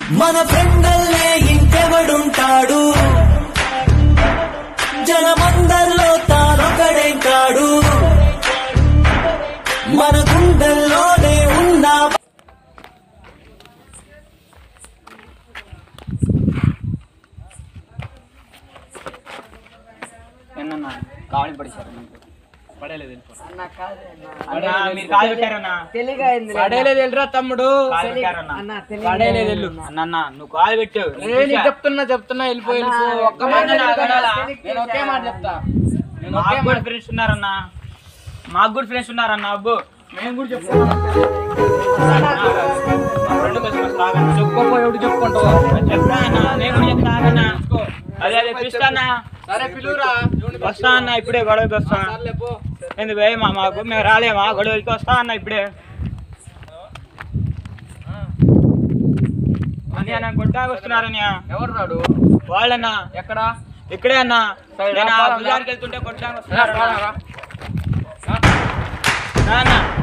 మన ఫ్రెండల్లే ఇంకెవడుంటాడు జనమందరిలో తానొకడే కాడు మన గుండెల్లోనే ఉన్నా ఏందన్నా కావాలి పడిచారు పడేలేదు అన్న కాదు అన్న. అన్నా మీరు కాలు పెట్టారన్నా తెలివిగా అయింది లే. పడేలేదు వెళ్ళరా తమ్ముడు కాలు తెలి- పెట్టారన్నా అన్న తెలివిగా పడేలేదు అయింది వెళ్ళు. అన్న. అన్న నువ్వు కాలు పెట్టావు ఏ నీకు చెప్తున్నా చెప్తున్నా వెళ్ళిపో వెళ్ళిపో ఒక్క మాట అన్నా, చెప్పు కదా. తెలియక నేను ఒకే మాట చెప్తా నేను ఒకే మాకు మాట కూడా ఫ్రెండ్స్ ఉన్నారన్నా మాకు కూడా ఫ్రెండ్స్ ఉన్నారన్నా అబ్బు మేము కూడా చెప్తున్నాం మా ఫ్రెండ్ కోసం వస్తా ఆగన్నా. చెప్పుకోపో ఎవడు చెప్పుకుంటావు చెప్తా అన్న నేను కూడా చెప్తా ఆగన్నా. అదే అదే పిలుస్తానా సరే పిలువురా వస్తా అన్న ఇప్పుడే గొడవకి వస్తా సర్లే పో. ఎందుకు భయ్ మా మాకు మేము రాలేమా గొడవకి వస్తా అన్న ఇప్పుడే అని అన్న గుంటాకి వస్తున్నారని ఎవరు రాడు వాళ్ళన్నా ఎక్కడ ఇక్కడే అన్న సరే, నేను రా, ఆ రా, బజార్కి వెళ్తుంటే కొట్టానికి రా, వస్తున్నారు రా, రా. రా అన్న